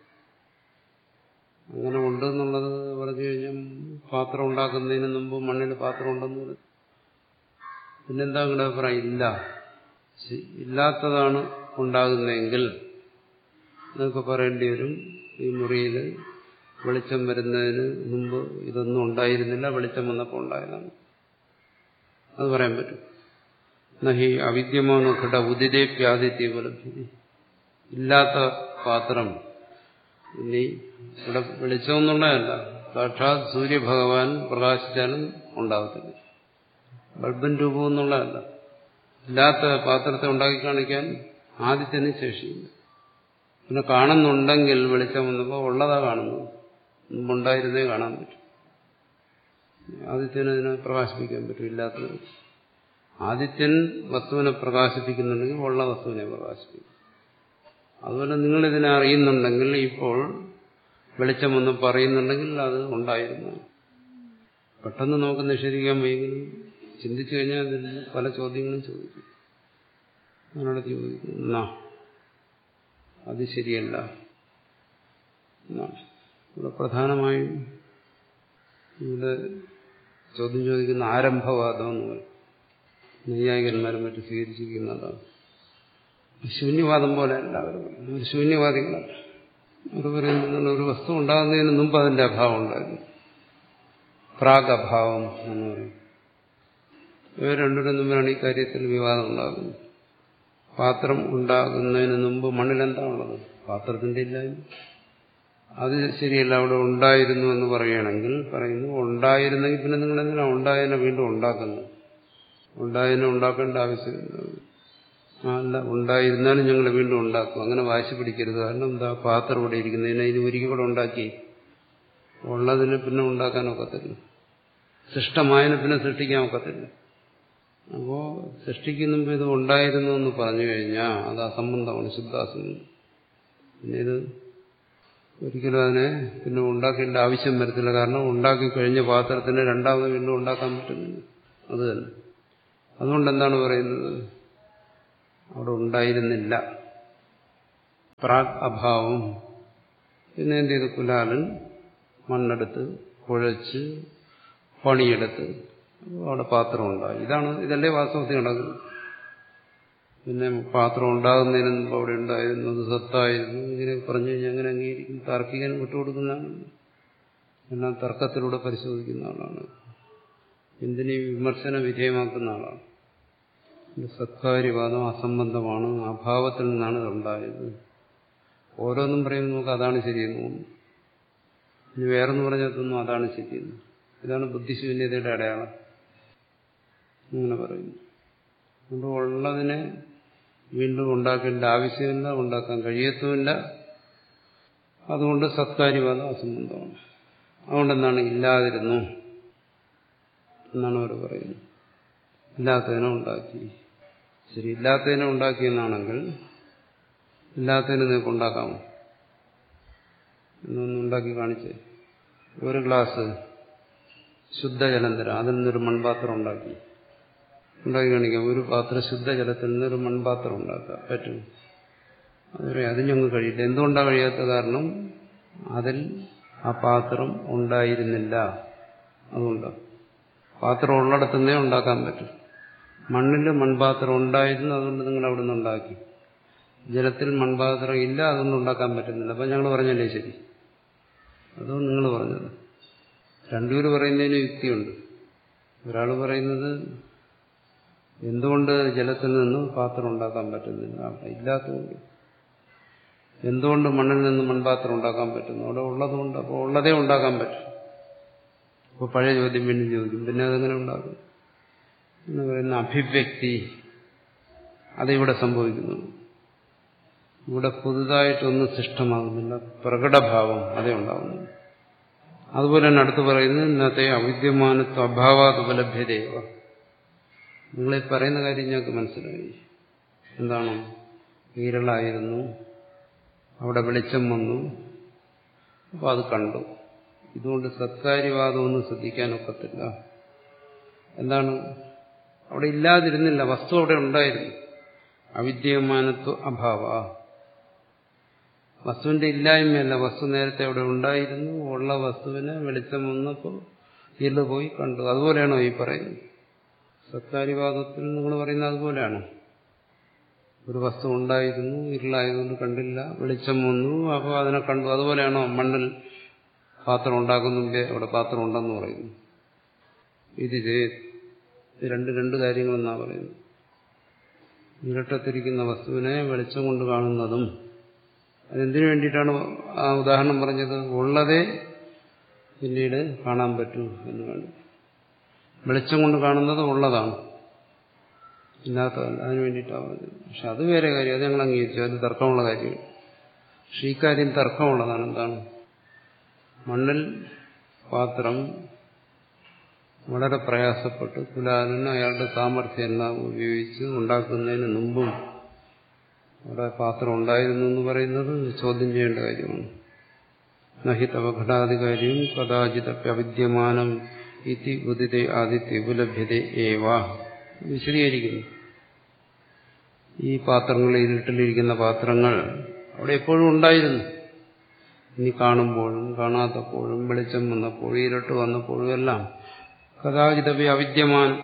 അങ്ങനെ ഉണ്ടെന്നുള്ളത് പറഞ്ഞു കഴിഞ്ഞാൽ പാത്രം ഉണ്ടാക്കുന്നതിന് മുമ്പ് മണ്ണിൽ പാത്രം ഉണ്ടെന്ന് പറഞ്ഞു പിന്നെന്താ നിങ്ങളുടെ അഭിപ്രായം ഇല്ല ഇല്ലാത്തതാണ് ഉണ്ടാകുന്നതെങ്കിൽ എന്നൊക്കെ പറയേണ്ടി വരും ഈ മുറിയിൽ വെളിച്ചം വരുന്നതിന് മുമ്പ് ഇതൊന്നും ഉണ്ടായിരുന്നില്ല വെളിച്ചം വന്നപ്പോൾ ഉണ്ടായതാണ് അത് പറയാൻ പറ്റും നഹി അവിദ്യമാനോ ഘട ഉദിതേപ്യാദിത്യ ലഭ്യത ഇല്ലാത്ത പാത്രം ഇനി ഇവിടെ വെളിച്ചമൊന്നുള്ളതല്ല സാക്ഷാത് സൂര്യഭഗവാൻ പ്രകാശിച്ചാലും ഉണ്ടാകത്തില്ല ബൾബൻ രൂപം എന്നുള്ളതല്ല ഇല്ലാത്ത പാത്രത്തെ ഉണ്ടാക്കി കാണിക്കാൻ ആദ്യത്തിന് ശേഷിയില്ല പിന്നെ കാണുന്നുണ്ടെങ്കിൽ വെളിച്ചം വന്നപ്പോൾ ഉള്ളതാ കാണുന്നത് മുമ്പുണ്ടായിരുന്നേ കാണാൻ പറ്റും ആദിത്യന് അതിനെ പ്രകാശിപ്പിക്കാൻ പറ്റും ഇല്ലാത്തത് ആദിത്യൻ വസ്തുവിനെ പ്രകാശിപ്പിക്കുന്നുണ്ടെങ്കിൽ ഉള്ള വസ്തുവിനെ പ്രകാശിപ്പിക്കും അതുപോലെ നിങ്ങൾ ഇതിനെ അറിയുന്നുണ്ടെങ്കിൽ ഇപ്പോൾ വെളിച്ചം ഒന്ന് പറയുന്നുണ്ടെങ്കിൽ അത് ഉണ്ടായിരുന്നു പെട്ടെന്ന് നമുക്ക് നിഷേധിക്കാൻ വയ്യെങ്കിലും ചിന്തിച്ചു കഴിഞ്ഞാൽ അതിൽ പല ചോദ്യങ്ങളും ചോദിക്കും അതിനോട് ചോദിക്കും എന്നാ അത് ശരിയല്ല എന്നാണ് ഇവിടെ പ്രധാനമായും ഇവിടെ ചോദ്യം ചോദിക്കുന്ന ആരംഭവാദം എന്ന് പറയും നൈയായികന്മാരും മറ്റും സ്വീകരിച്ചിരിക്കുന്നതാണ് ശൂന്യവാദം പോലെ എല്ലാവരും ഒരു ശൂന്യവാദികളല്ല അവർ പറയുന്നത് ഒരു വസ്തു ഉണ്ടാകുന്നതിന് മുമ്പ് അതിന്റെ അഭാവം ഉണ്ടായിരുന്നു പ്രാഗ് അഭാവം എന്ന് പറയും ഇവർ രണ്ടുപേരും തമ്മിലാണ് ഈ കാര്യത്തിൽ വിവാദം ഉണ്ടാകുന്നത് പാത്രം ഉണ്ടാകുന്നതിന് മുമ്പ് മണ്ണിലെന്താ ഉള്ളത് പാത്രത്തിന്റെ ഇല്ലായ്മ അത് ശരിയല്ല അവിടെ ഉണ്ടായിരുന്നു എന്ന് പറയുകയാണെങ്കിൽ പറയുന്നു ഉണ്ടായിരുന്നെങ്കിൽ പിന്നെ നിങ്ങൾ എന്തിനാണ് ഉണ്ടായതിനെ വീണ്ടും ഉണ്ടാക്കുന്നത് ഉണ്ടായതിനെ ഉണ്ടാക്കേണ്ട ആവശ്യമില്ല അല്ല ഉണ്ടായിരുന്നാലും ഞങ്ങൾ വീണ്ടും ഉണ്ടാക്കും അങ്ങനെ വാശി പിടിക്കരുത് കാരണം എന്താ പാത്രം ഇവിടെ ഇരിക്കുന്നതിനെ ഇനി ഒരിക്കൽ കൂടെ ഉണ്ടാക്കി ഉള്ളതിന് പിന്നെ ഉണ്ടാക്കാൻ ഒക്കത്തില്ല സൃഷ്ടമായതിനെ പിന്നെ സൃഷ്ടിക്കാൻ ഒക്കത്തില്ല അപ്പോ സൃഷ്ടിക്കുന്ന മുമ്പ് ഇത് ഉണ്ടായിരുന്നു എന്ന് പറഞ്ഞു കഴിഞ്ഞാൽ അത് അസംബന്ധമാണ് ശുദ്ധാസംബന്ധം പിന്നെ ഇത് ഒരിക്കലും അതിനെ പിന്നെ ഉണ്ടാക്കേണ്ട ആവശ്യം വരത്തില്ല കാരണം ഉണ്ടാക്കി കഴിഞ്ഞ പാത്രത്തിന് രണ്ടാമത് വീണ്ടും ഉണ്ടാക്കാൻ പറ്റുന്നില്ല അത് തന്നെ അതുകൊണ്ട് എന്താണ് പറയുന്നത് അവിടെ ഉണ്ടായിരുന്നില്ല പ്രാഗ് അഭാവം പിന്നെ എന്ത് ചെയ്തു കുലാലൻ മണ്ണെടുത്ത് കുഴച്ച് പണിയെടുത്ത് അവിടെ പാത്രം ഉണ്ടായി ഇതാണ് ഇതല്ലേ വാസ്തവത്തിൽ നടക്കുന്നത് പിന്നെ പാത്രം ഉണ്ടാകുന്നതിന് മുമ്പ് അവിടെ ഉണ്ടായിരുന്നത് സത്തായിരുന്നു ഇങ്ങനെ പറഞ്ഞു കഴിഞ്ഞാൽ അങ്ങനെ അംഗീകരിക്കും താർക്കികൻ വിട്ടുകൊടുക്കുന്നതാണ് എല്ലാം തർക്കത്തിലൂടെ പരിശോധിക്കുന്ന ആളാണ് എന്തിനേയും വിമർശന വിധേയമാക്കുന്ന ആളാണ് സത്കാര്യവാദം അസംബന്ധമാണ് അഭാവത്തിൽ നിന്നാണ് ഇതുണ്ടായത് ഓരോന്നും പറയുമ്പോൾ നമുക്ക് അതാണ് ശരിയെന്ന് തോന്നുന്നു ഇനി വേറൊന്ന് പറഞ്ഞാൽ തോന്നുന്നു അതാണ് ശരിയെന്ന് ഇതാണ് ബുദ്ധിശൂന്യതയുടെ അടയാളം അങ്ങനെ പറയുന്നു അതുകൊണ്ട് ഉള്ളതിനെ വീണ്ടും ഉണ്ടാക്കേണ്ട ആവശ്യമില്ല ഉണ്ടാക്കാൻ കഴിയത്തുമില്ല അതുകൊണ്ട് സത്കാര്യവാദം അസംബന്ധമാണ് അതുകൊണ്ടെന്താണ് ഇല്ലാതിരുന്നു എന്നാണ് അവർ പറയുന്നത് ഇല്ലാത്തതിനെ ഉണ്ടാക്കി ശരി ഇല്ലാത്തതിനെ ഉണ്ടാക്കിയെന്നാണെങ്കിൽ ഇല്ലാത്തതിനെ നിങ്ങൾക്ക് ഉണ്ടാക്കാമോ എന്നൊന്ന് ഉണ്ടാക്കി കാണിച്ചേ ഒരു ഗ്ലാസ് ശുദ്ധജലം തരാം അതിൽ നിന്നൊരു മൺപാത്രം ഉണ്ടാക്കി ഉണ്ടാക്കി കാണിക്കാം ഒരു പാത്രം ശുദ്ധജലത്തിൽ നിന്നൊരു മൺപാത്രം ഉണ്ടാക്കാം പറ്റും അതുവരെ അത് ഞങ്ങൾ കഴിയില്ല എന്തുകൊണ്ടാണ് കഴിയാത്ത കാരണം അതിൽ ആ പാത്രം ഉണ്ടായിരുന്നില്ല അതുകൊണ്ട് പാത്രം ഉള്ളിടത്തുനിന്നേ ഉണ്ടാക്കാൻ പറ്റും മണ്ണിൽ മൺപാത്രം ഉണ്ടായിരുന്നു അതുകൊണ്ട് നിങ്ങൾ അവിടെ നിന്ന് ഉണ്ടാക്കി ജലത്തിൽ മൺപാത്രം ഇല്ല അതുകൊണ്ട് ഉണ്ടാക്കാൻ പറ്റുന്നില്ല അപ്പം ഞങ്ങൾ പറഞ്ഞല്ലേ ശരി അതും നിങ്ങൾ പറഞ്ഞത് രണ്ടുപേര് പറയുന്നതിന് യുക്തിയുണ്ട് ഒരാൾ പറയുന്നത് എന്തുകൊണ്ട് ജലത്തിൽ നിന്ന് പാത്രം ഉണ്ടാക്കാൻ പറ്റുന്നില്ല അവിടെ ഇല്ലാത്തതുകൊണ്ട് എന്തുകൊണ്ട് മണ്ണിൽ നിന്ന് മൺപാത്രം ഉണ്ടാക്കാൻ പറ്റുന്നു അവിടെ ഉള്ളതുകൊണ്ട് അപ്പോൾ ഉള്ളതേ ഉണ്ടാക്കാൻ പറ്റും അപ്പോൾ പഴയ ചോദ്യം വീണ്ടും ചോദിക്കും പിന്നെ അതെങ്ങനെ ഉണ്ടാകും എന്ന് പറയുന്ന അഭിവ്യക്തി അതിവിടെ സംഭവിക്കുന്നു ഇവിടെ പുതുതായിട്ടൊന്നും സൃഷ്ടമാകുന്നില്ല പ്രകടഭാവം അതേ ഉണ്ടാകുന്നു അതുപോലെ തന്നെ അടുത്ത് പറയുന്നത് ഇന്നത്തെ അവിദ്യമാനത്വ അഭാവാത് ഉപലഭ്യതയവ നിങ്ങളീ പറയുന്ന കാര്യം ഞങ്ങൾക്ക് മനസ്സിലായി എന്താണ് ഈരളായിരുന്നു അവിടെ വെളിച്ചം വന്നു അപ്പോൾ അത് കണ്ടു ഇതുകൊണ്ട് സത്കാര്യവാദമൊന്നും ശ്രദ്ധിക്കാനൊക്കത്തില്ല എന്താണ് അവിടെ ഇല്ലാതിരുന്നില്ല വസ്തു അവിടെ ഉണ്ടായിരുന്നു അവിദ്യമാനത്വ അഭാവ വസ്തുവിന്റെ ഇല്ലായ്മയല്ല വസ്തു നേരത്തെ അവിടെ ഉണ്ടായിരുന്നു ഉള്ള വസ്തുവിനെ വെളിച്ചം വന്നപ്പോൾ ഇരുള് പോയി കണ്ടു അതുപോലെയാണോ ഈ പറയുന്നത് സത്കാര്യവാദത്തിൽ നിങ്ങൾ പറയുന്നത് അതുപോലെയാണോ ഒരു വസ്തു ഉണ്ടായിരുന്നു ഇരുളായതുകൊണ്ട് കണ്ടില്ല വെളിച്ചം വന്നു അപ്പോൾ അതിനെ കണ്ടു അതുപോലെയാണോ മണ്ണിൽ പാത്രം ഉണ്ടാക്കുന്നുമ്പേ അവിടെ പാത്രം ഉണ്ടെന്ന് പറയുന്നു ഇത് രണ്ട് രണ്ട് കാര്യങ്ങളെന്നാണ് പറയുന്നത് ഇരട്ടത്തിരിക്കുന്ന വസ്തുവിനെ വെളിച്ചം കൊണ്ട് കാണുന്നതും അതെന്തിനു വേണ്ടിയിട്ടാണ് ആ ഉദാഹരണം പറഞ്ഞത് ഉള്ളതേ പിന്നീട് കാണാൻ പറ്റൂ എന്ന് വേണ്ടി വെളിച്ചം കൊണ്ട് കാണുന്നത് ഉള്ളതാണ് ഇല്ലാത്തതല്ല അതിനു വേണ്ടിയിട്ടാണ് പറഞ്ഞത് പക്ഷെ അത് വേറെ കാര്യം അത് ഞങ്ങൾ അംഗീകരിച്ചു അത് തർക്കമുള്ള കാര്യമാണ് പക്ഷെ ഈ കാര്യം തർക്കമുള്ളതാണ് എന്താണ് മണ്ണിൽ പാത്രം വളരെ പ്രയാസപ്പെട്ട് കുലാലൻ അയാളുടെ സാമർഥ്യം എല്ലാം ഉപയോഗിച്ച് ഉണ്ടാക്കുന്നതിന് മുമ്പും അവിടെ പാത്രം ഉണ്ടായിരുന്നു എന്ന് പറയുന്നത് ചോദ്യം ചെയ്യേണ്ട കാര്യമാണ് നഹിതവ ഘടാധികാരിയും കഥാചിതപ്യവിദ്യമാനം ഇതി ഉദിത ആദിത്യ ഉപലഭ്യത ഏവ വിശദീകരിക്കുന്നു ഈ പാത്രങ്ങൾ ഇരുട്ടിലിരിക്കുന്ന പാത്രങ്ങൾ അവിടെ എപ്പോഴും ഉണ്ടായിരുന്നു ഇനി കാണുമ്പോഴും കാണാത്തപ്പോഴും വെളിച്ചം വന്നപ്പോഴും ഇരുട്ട് വന്നപ്പോഴും എല്ലാം കഥാചിതപി അവിദ്യമാനം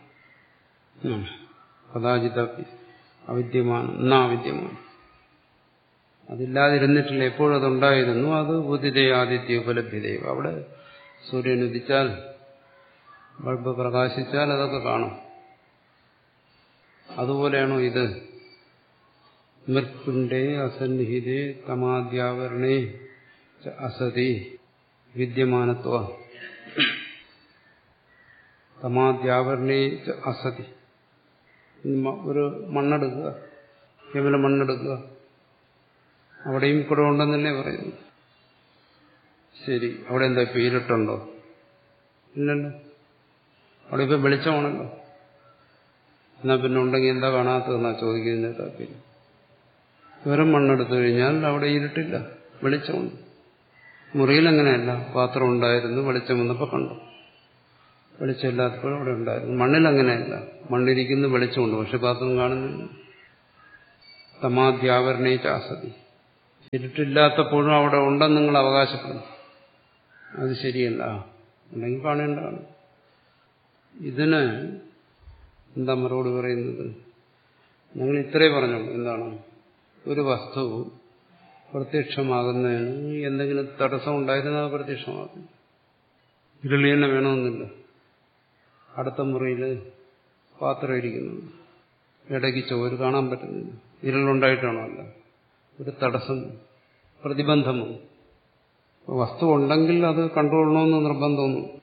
കഥാചിതപി അവിദ്യമാനം എന്നാ അവിദ്യമാനം അതില്ലാതിരുന്നിട്ടില്ല എപ്പോഴും അതുണ്ടായിരുന്നു അത് ബുദ്ധിതയാദിത്യ ഉപലഭ്യതയും അവിടെ സൂര്യൻ ഉദിച്ചാൽ ബൾബ് പ്രകാശിച്ചാൽ അതൊക്കെ കാണും അതുപോലെയാണോ ഇത് മൃത്കുണ്ടേ അസന്നിഹിതേ തമാദ്യാവരണേ അസതി വിദ്യമാനത്വ തമാദ്യാവരണേ അസതി ഒരു മണ്ണെടുക്കുക കേവല മണ്ണെടുക്കുക അവിടെയും കൂടെ ഉണ്ടെന്നല്ലേ പറയുന്നു ശരി അവിടെ എന്താ ഇപ്പൊ ഇരുട്ടുണ്ടോ ഇല്ലല്ലോ അവിടെ ഇപ്പൊ വെളിച്ചമാണല്ലോ എന്നാ പിന്നെ ഉണ്ടെങ്കിൽ എന്താ കാണാത്തതെന്നാ ചോദിക്കുന്നതിന് താല്പര്യം വെറും മണ്ണെടുത്തു കഴിഞ്ഞാൽ അവിടെ ഇരുട്ടില്ല വെളിച്ചമുണ്ട് മുറിയിൽ അങ്ങനെയല്ല പാത്രം ഉണ്ടായിരുന്നു വെളിച്ചം വന്നപ്പോൾ കണ്ടു വെളിച്ചമില്ലാത്തപ്പോൾ അവിടെ ഉണ്ടായിരുന്നു മണ്ണിൽ അങ്ങനെയല്ല മണ്ണിരിക്കുന്ന വെളിച്ചമുണ്ട് പക്ഷെ പാത്രം കാണുന്നില്ല തമാദ്യാവരണേ ചാസതി ഇരുട്ടില്ലാത്തപ്പോഴും അവിടെ ഉണ്ടെന്ന് നിങ്ങൾ അവകാശപ്പെടുന്നു അത് ശരിയല്ല ഉണ്ടെങ്കിൽ കാണേണ്ടതാണ് ഇതിന് എന്താ മറുപടി പറയുന്നത് ഞങ്ങൾ ഇത്രേ പറഞ്ഞോളൂ എന്താണ് ഒരു വസ്തു പ്രത്യക്ഷമാകുന്നതിന് എന്തെങ്കിലും തടസ്സം ഉണ്ടായിരുന്നാൽ അത് പ്രത്യക്ഷമാകും ഇരുളി തന്നെ വേണമെന്നില്ല അടുത്ത മുറിയിൽ പാത്രം ഇരിക്കുന്നു ഇടയ്ക്ക് ചോര് കാണാൻ പറ്റുന്നില്ല ഇരുളുണ്ടായിട്ടാണോ അല്ല ഒരു തടസ്സം പ്രതിബന്ധമോ വസ്തു ഉണ്ടെങ്കിൽ അത് കണ്ടുകൊള്ളണമെന്ന് നിർബന്ധമൊന്നും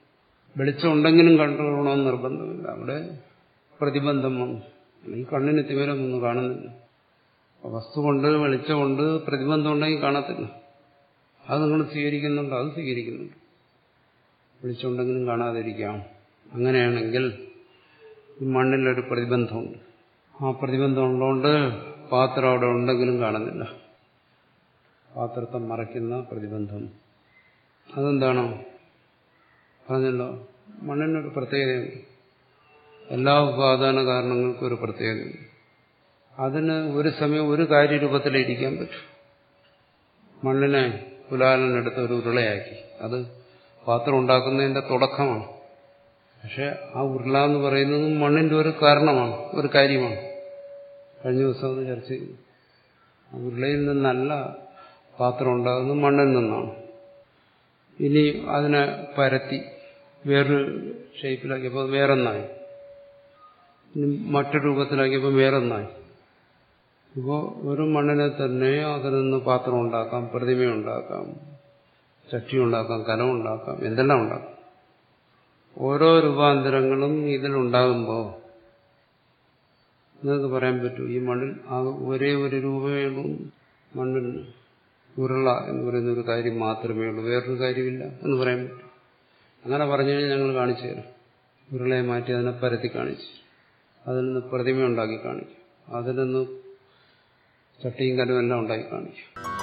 വെളിച്ചം ഉണ്ടെങ്കിലും കണ്ടുകൊള്ളണമെന്ന് നിർബന്ധമില്ല അവിടെ പ്രതിബന്ധം വന്നു ഈ കണ്ണിന് തിമിരമൊന്നും കാണുന്നില്ല വസ്തു കൊണ്ട് വെളിച്ചമുണ്ട് പ്രതിബന്ധം ഉണ്ടെങ്കിൽ കാണത്തില്ല അത് നിങ്ങൾ സ്വീകരിക്കുന്നുണ്ട് അത് സ്വീകരിക്കുന്നുണ്ട് വെളിച്ചമുണ്ടെങ്കിലും കാണാതിരിക്കാം അങ്ങനെയാണെങ്കിൽ ഈ മണ്ണിലൊരു പ്രതിബന്ധമുണ്ട് ആ പ്രതിബന്ധം ഉള്ളതുകൊണ്ട് പാത്രം അവിടെ ഉണ്ടെങ്കിലും കാണുന്നില്ല പാത്രത്തെ മറയ്ക്കുന്ന പ്രതിബന്ധം അതെന്താണോ പറഞ്ഞല്ലോ മണ്ണിനൊരു പ്രത്യേകതയുണ്ട് എല്ലാ ഉപാദാന കാരണങ്ങൾക്കും ഒരു പ്രത്യേകതയുണ്ട് അതിന് ഒരു സമയം ഒരു കാര്യരൂപത്തിൽ ഇരിക്കാൻ പറ്റും മണ്ണിനെ കുലാലനെടുത്ത് ഒരു ഉരുളയാക്കി അത് പാത്രം ഉണ്ടാക്കുന്നതിന്റെ തുടക്കമാണ് പക്ഷെ ആ ഉരുള എന്ന് പറയുന്നത് മണ്ണിന്റെ ഒരു കാരണമാണ് ഒരു കാര്യമാണ് കഴിഞ്ഞ ദിവസം അത് ചർച്ച ചെയ്തു ആ ഉരുളയിൽ നിന്നല്ല പാത്രം ഉണ്ടാകുന്നത് മണ്ണിൽ നിന്നാണ് ഇനി അതിനെ പരത്തി വേറൊരു ഷേപ്പിലാക്കിയപ്പോൾ വേറൊന്നായി ഇനി മറ്റൊരു രൂപത്തിലാക്കിയപ്പോൾ വേറൊന്നായി ഇപ്പോൾ ഒരു മണ്ണിനെ തന്നെ അതിൽ നിന്ന് പാത്രം ഉണ്ടാക്കാം പ്രതിമ ഉണ്ടാക്കാം ചട്ടി ഉണ്ടാക്കാം കലം ഉണ്ടാക്കാം എന്തെല്ലാം ഉണ്ടാക്കാം ഓരോ രൂപാന്തരങ്ങളും ഇതിലുണ്ടാകുമ്പോൾ നിങ്ങൾക്ക് പറയാൻ പറ്റൂ ഈ മണ്ണിൽ ആ ഒരേ ഒരു രൂപമേ ഉള്ളൂ മണ്ണിൽ ഉരുള എന്ന് പറയുന്ന ഒരു കാര്യം മാത്രമേ ഉള്ളൂ വേറൊരു കാര്യമില്ല എന്ന് പറയാൻ പറ്റും അങ്ങനെ പറഞ്ഞു കഴിഞ്ഞാൽ ഞങ്ങൾ കാണിച്ചു തരാം ഉരുളയെ മാറ്റി അതിനെ പരത്തി കാണിച്ചു അതിൽ നിന്ന് പ്രതിമ ഉണ്ടാക്കി കാണിക്കും അതിൽ നിന്ന് ചട്ടിയും കലവും എല്ലാം ഉണ്ടാക്കി കാണിക്കും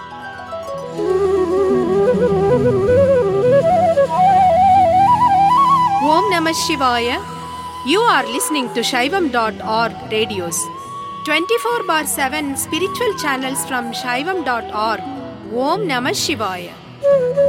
Om Namah Shivaya. You are listening to Shaivam.org radios. 24 bar 7 spiritual channels from Shaivam.org. Om Namah Shivaya.